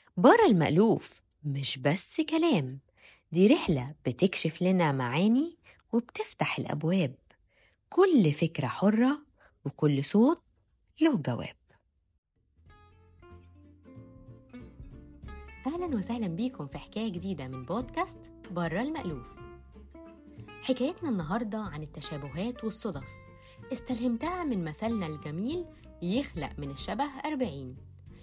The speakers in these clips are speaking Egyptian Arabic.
برا المألوف مش بس كلام دي رحلة بتكشف لنا معاني وبتفتح الأبواب كل فكرة حرة وكل صوت له جواب أهلا وسهلا بيكم في حكاية جديدة من بودكاست برا المألوف حكايتنا النهاردة عن التشابهات والصدف استلهمتها من مثلنا الجميل يخلق من الشبه أربعين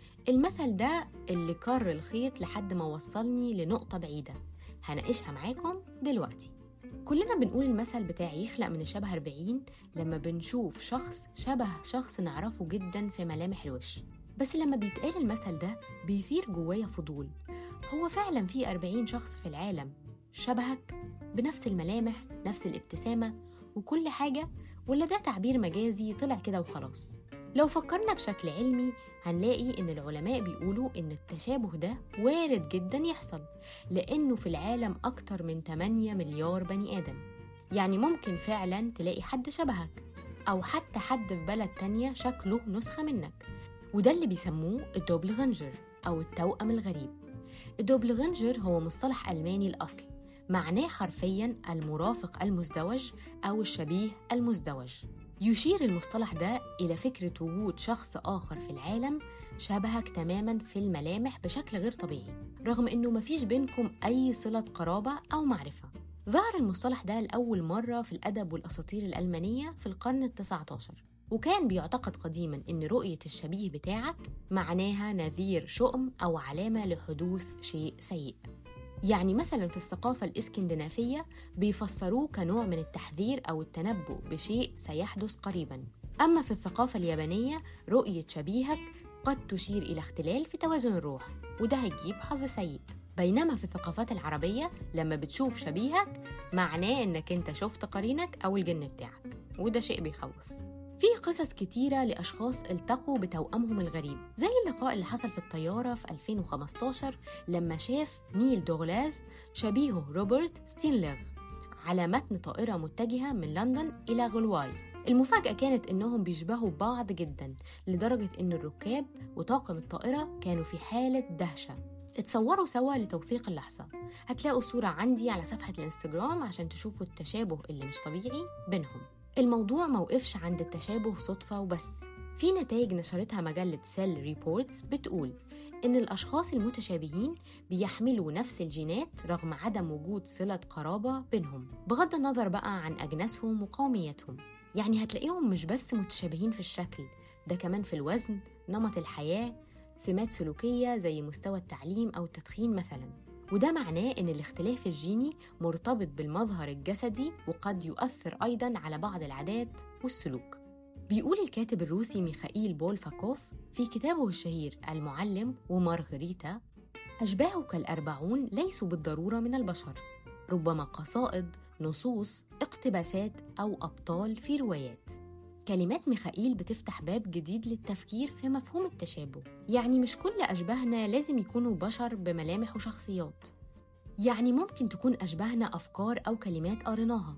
المثل ده اللي كر الخيط لحد ما وصلني لنقطة بعيدة هناقشها معاكم دلوقتي كلنا بنقول المثل بتاع يخلق من الشبه 40 لما بنشوف شخص شبه شخص نعرفه جدا في ملامح الوش بس لما بيتقال المثل ده بيثير جوايا فضول هو فعلا في 40 شخص في العالم شبهك بنفس الملامح نفس الابتسامة وكل حاجة ولا ده تعبير مجازي طلع كده وخلاص لو فكرنا بشكل علمي هنلاقي إن العلماء بيقولوا إن التشابه ده وارد جدا يحصل لأنه في العالم أكتر من 8 مليار بني آدم يعني ممكن فعلا تلاقي حد شبهك أو حتى حد في بلد تانية شكله نسخة منك وده اللي بيسموه الدوبلغنجر أو التوأم الغريب الدوبلغنجر هو مصطلح ألماني الأصل معناه حرفيا المرافق المزدوج أو الشبيه المزدوج يشير المصطلح ده إلى فكرة وجود شخص آخر في العالم شبهك تماما في الملامح بشكل غير طبيعي رغم إنه مفيش بينكم أي صلة قرابة أو معرفة ظهر المصطلح ده لأول مرة في الأدب والأساطير الألمانية في القرن التسعة عشر وكان بيعتقد قديما إن رؤية الشبيه بتاعك معناها نذير شؤم أو علامة لحدوث شيء سيء يعني مثلا في الثقافة الإسكندنافية بيفسروه كنوع من التحذير أو التنبؤ بشيء سيحدث قريبا أما في الثقافة اليابانية رؤية شبيهك قد تشير إلى اختلال في توازن الروح وده هيجيب حظ سيء بينما في الثقافات العربية لما بتشوف شبيهك معناه إنك أنت شفت قرينك أو الجن بتاعك وده شيء بيخوف في قصص كتيرة لأشخاص التقوا بتوأمهم الغريب زي اللقاء اللي حصل في الطيارة في 2015 لما شاف نيل دوغلاز شبيهه روبرت ستينلغ على متن طائرة متجهة من لندن إلى غلواي المفاجأة كانت إنهم بيشبهوا بعض جدا لدرجة إن الركاب وطاقم الطائرة كانوا في حالة دهشة اتصوروا سوا لتوثيق اللحظة هتلاقوا صورة عندي على صفحة الانستجرام عشان تشوفوا التشابه اللي مش طبيعي بينهم الموضوع موقفش عند التشابه صدفة وبس في نتائج نشرتها مجلة سيل ريبورتس بتقول إن الأشخاص المتشابهين بيحملوا نفس الجينات رغم عدم وجود صلة قرابة بينهم بغض النظر بقى عن أجناسهم وقوميتهم يعني هتلاقيهم مش بس متشابهين في الشكل ده كمان في الوزن نمط الحياة سمات سلوكية زي مستوى التعليم أو التدخين مثلاً وده معناه إن الاختلاف الجيني مرتبط بالمظهر الجسدي وقد يؤثر أيضا على بعض العادات والسلوك بيقول الكاتب الروسي ميخائيل بولفاكوف في كتابه الشهير المعلم ومارغريتا أشباهك الأربعون ليسوا بالضرورة من البشر ربما قصائد نصوص اقتباسات أو أبطال في روايات كلمات ميخائيل بتفتح باب جديد للتفكير في مفهوم التشابه يعني مش كل أشباهنا لازم يكونوا بشر بملامح وشخصيات يعني ممكن تكون أشباهنا أفكار أو كلمات قريناها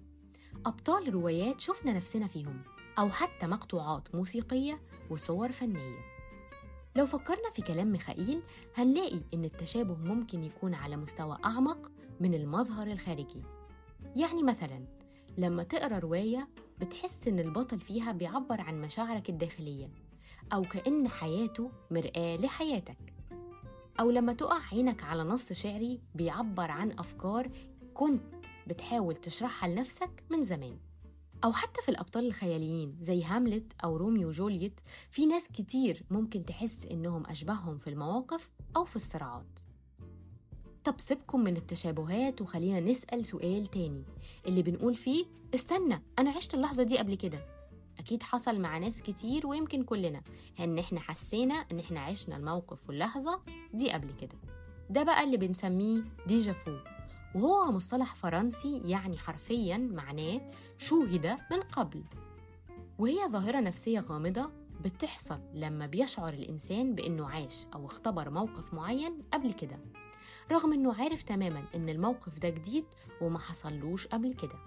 أبطال روايات شفنا نفسنا فيهم أو حتى مقطوعات موسيقية وصور فنية لو فكرنا في كلام ميخائيل هنلاقي إن التشابه ممكن يكون على مستوى أعمق من المظهر الخارجي يعني مثلا لما تقرأ رواية بتحس إن البطل فيها بيعبر عن مشاعرك الداخلية أو كأن حياته مرآة لحياتك أو لما تقع عينك على نص شعري بيعبر عن أفكار كنت بتحاول تشرحها لنفسك من زمان أو حتى في الأبطال الخياليين زي هاملت أو روميو وجولييت في ناس كتير ممكن تحس إنهم أشبههم في المواقف أو في الصراعات طب سيبكم من التشابهات وخلينا نسأل سؤال تاني اللي بنقول فيه استنى أنا عشت اللحظة دي قبل كده أكيد حصل مع ناس كتير ويمكن كلنا إن إحنا حسينا إن إحنا عشنا الموقف واللحظة دي قبل كده ده بقى اللي بنسميه ديجافو وهو مصطلح فرنسي يعني حرفيا معناه شوهد من قبل وهي ظاهرة نفسية غامضة بتحصل لما بيشعر الإنسان بإنه عاش أو اختبر موقف معين قبل كده رغم إنه عارف تماما إن الموقف ده جديد وما حصلوش قبل كده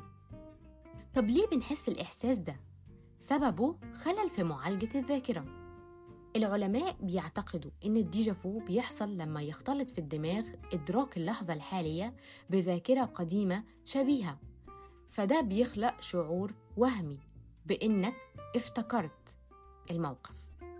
طب ليه بنحس الإحساس ده؟ سببه خلل في معالجة الذاكرة العلماء بيعتقدوا إن الديجافو بيحصل لما يختلط في الدماغ إدراك اللحظة الحالية بذاكرة قديمة شبيهة فده بيخلق شعور وهمي بإنك افتكرت الموقف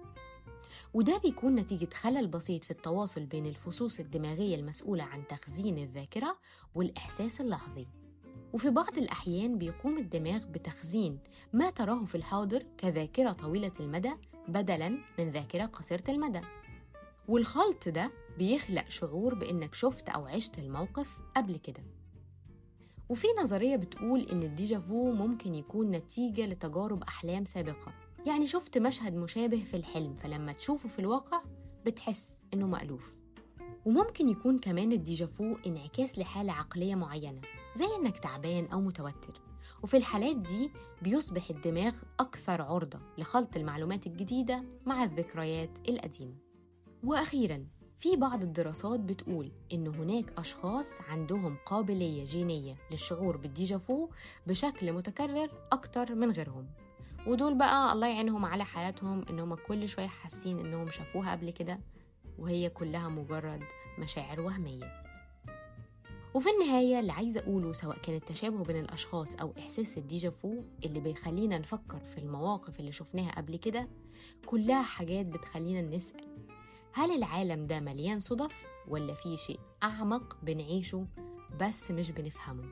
وده بيكون نتيجة خلل بسيط في التواصل بين الفصوص الدماغية المسؤولة عن تخزين الذاكرة والإحساس اللحظي وفي بعض الأحيان بيقوم الدماغ بتخزين ما تراه في الحاضر كذاكرة طويلة المدى بدلاً من ذاكرة قصيرة المدى والخلط ده بيخلق شعور بإنك شفت أو عشت الموقف قبل كده وفي نظرية بتقول إن الديجافو ممكن يكون نتيجة لتجارب أحلام سابقة يعني شفت مشهد مشابه في الحلم فلما تشوفه في الواقع بتحس إنه مألوف وممكن يكون كمان الديجافو انعكاس لحالة عقلية معينة زي إنك تعبان أو متوتر وفي الحالات دي بيصبح الدماغ أكثر عرضة لخلط المعلومات الجديدة مع الذكريات القديمة وأخيراً في بعض الدراسات بتقول إن هناك أشخاص عندهم قابلية جينية للشعور بالديجافو بشكل متكرر أكتر من غيرهم ودول بقى الله يعينهم على حياتهم إنهم كل شوية حاسين إنهم شافوها قبل كده وهي كلها مجرد مشاعر وهمية وفي النهاية اللي عايزة أقوله سواء كان التشابه بين الأشخاص أو إحساس الديجافو اللي بيخلينا نفكر في المواقف اللي شفناها قبل كده كلها حاجات بتخلينا نسأل هل العالم ده مليان صدف ولا في شيء أعمق بنعيشه بس مش بنفهمه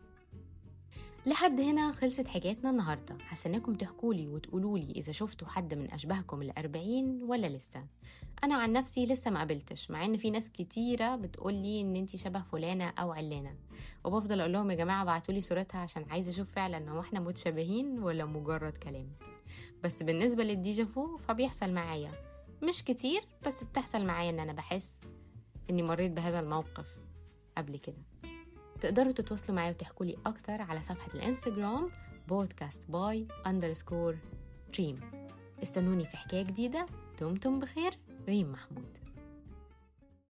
لحد هنا خلصت حكايتنا النهاردة هستناكم تحكولي وتقولولي إذا شفتوا حد من أشباهكم الأربعين ولا لسه أنا عن نفسي لسه ما قابلتش مع إن في ناس كتيرة بتقولي إن أنتي شبه فلانة أو علانة وبفضل أقول لهم يا جماعة بعتولي صورتها عشان عايزة أشوف فعلا هو إحنا متشابهين ولا مجرد كلام بس بالنسبة للديجافو فبيحصل معايا مش كتير بس بتحصل معايا إن أنا بحس إني مريت بهذا الموقف قبل كده تقدروا تتواصلوا معايا وتحكوا لي أكتر على صفحة الإنستجرام بودكاست باي أندرسكور ريم استنوني في حكاية جديدة دمتم بخير ريم محمود